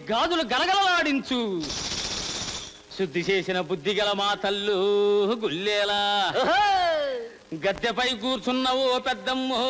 గాజులు గలగలలాడించు శుద్ధి చేసిన బుద్ధి గల మా తల్లు గుల్లేలా గద్దెపై కూర్చున్న ఓ పెద్దమ్మో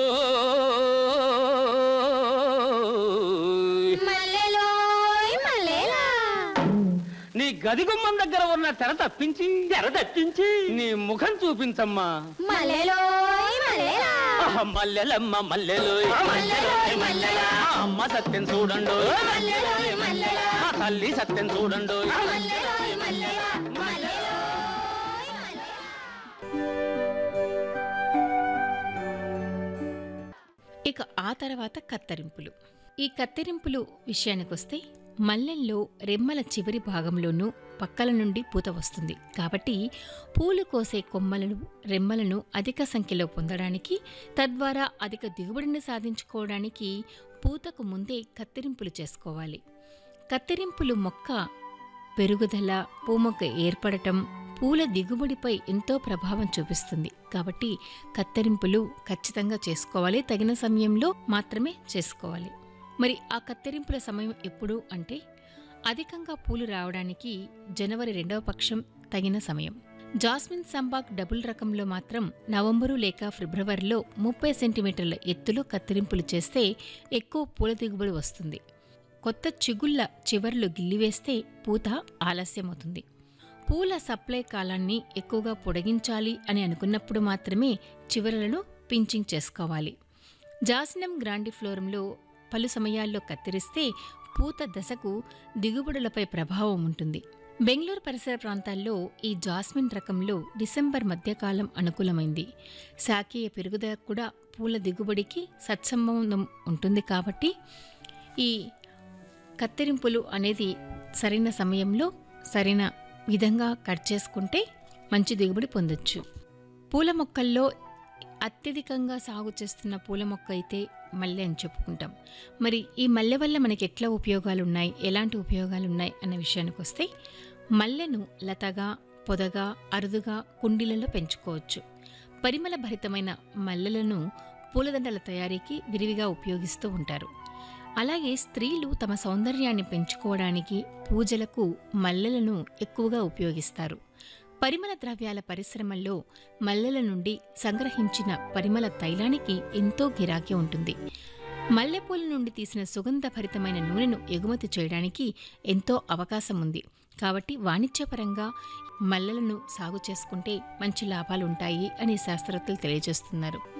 మల్లెలోయ్ మల్లెలా నీ గది గుమ్మం దగ్గర ఉన్న తెర తప్పించి తెర తప్పించి నీ ముఖం చూపించమ్మా మల్లెలోయ్ మల్లెలా ఆహా, మల్లెలమ్మ మల్లెలు మల్లెలోయ్ మల్లెలా అమ్మ సత్యం చూడండు మల్లెలోయ్ మల్లెలా ఆ తల్లి సత్యం చూడండు మల్లెలోయ్ మల్లెలా మల్లెలోయ్ మల్లెలా ఇక ఆ తర్వాత కత్తరింపులు ఈ కత్తిరింపులు విషయానికొస్తే మల్లెల్లో రెమ్మల చివరి భాగంలోనూ పక్కల నుండి పూత వస్తుంది కాబట్టి పూలు కోసే కొమ్మలను రెమ్మలను అధిక సంఖ్యలో పొందడానికి తద్వారా అధిక దిగుబడిని సాధించుకోవడానికి పూతకు ముందే కత్తిరింపులు చేసుకోవాలి కత్తిరింపులు మొక్క పెరుగుదల పూమొక్క ఏర్పడటం పూల దిగుబడిపై ఎంతో ప్రభావం చూపిస్తుంది కాబట్టి కత్తిరింపులు ఖచ్చితంగా చేసుకోవాలి తగిన సమయంలో మాత్రమే చేసుకోవాలి మరి ఆ కత్తిరింపుల సమయం ఎప్పుడు అంటే అధికంగా పూలు రావడానికి జనవరి రెండవ పక్షం తగిన సమయం జాస్మిన్ సంబాక్ డబుల్ రకంలో మాత్రం నవంబరు లేక ఫిబ్రవరిలో ముప్పై సెంటీమీటర్ల ఎత్తులో కత్తిరింపులు చేస్తే ఎక్కువ పూల దిగుబడి వస్తుంది కొత్త చిగుళ్ళ చివర్లు గిల్లివేస్తే పూత ఆలస్యమవుతుంది పూల సప్లై కాలాన్ని ఎక్కువగా పొడిగించాలి అని అనుకున్నప్పుడు మాత్రమే చివరలను పించింగ్ చేసుకోవాలి జాసినం గ్రాండిఫ్లోరంలో పలు సమయాల్లో కత్తిరిస్తే పూత దశకు దిగుబడులపై ప్రభావం ఉంటుంది బెంగళూరు పరిసర ప్రాంతాల్లో ఈ జాస్మిన్ రకంలో డిసెంబర్ మధ్యకాలం అనుకూలమైంది శాఖీయ పెరుగుదల కూడా పూల దిగుబడికి సత్సంబంధం ఉంటుంది కాబట్టి ఈ కత్తిరింపులు అనేది సరైన సమయంలో సరైన విధంగా కట్ చేసుకుంటే మంచి దిగుబడి పొందొచ్చు పూల మొక్కల్లో అత్యధికంగా సాగు చేస్తున్న పూల మొక్క అయితే మల్లె అని చెప్పుకుంటాం మరి ఈ మల్లె వల్ల మనకి ఎట్లా ఉపయోగాలు ఉన్నాయి ఎలాంటి ఉపయోగాలు ఉన్నాయి అన్న విషయానికి వస్తే మల్లెను లతగా పొదగా అరుదుగా కుండీలలో పెంచుకోవచ్చు పరిమళ భరితమైన మల్లెలను పూలదండల తయారీకి విరివిగా ఉపయోగిస్తూ ఉంటారు అలాగే స్త్రీలు తమ సౌందర్యాన్ని పెంచుకోవడానికి పూజలకు మల్లెలను ఎక్కువగా ఉపయోగిస్తారు పరిమళ ద్రవ్యాల పరిశ్రమల్లో మల్లెల నుండి సంగ్రహించిన పరిమళ తైలానికి ఎంతో గిరాకీ ఉంటుంది మల్లెపూల నుండి తీసిన సుగంధభరితమైన నూనెను ఎగుమతి చేయడానికి ఎంతో అవకాశం ఉంది కాబట్టి వాణిజ్యపరంగా మల్లెలను సాగు చేసుకుంటే మంచి లాభాలుంటాయి అని శాస్త్రవేత్తలు తెలియజేస్తున్నారు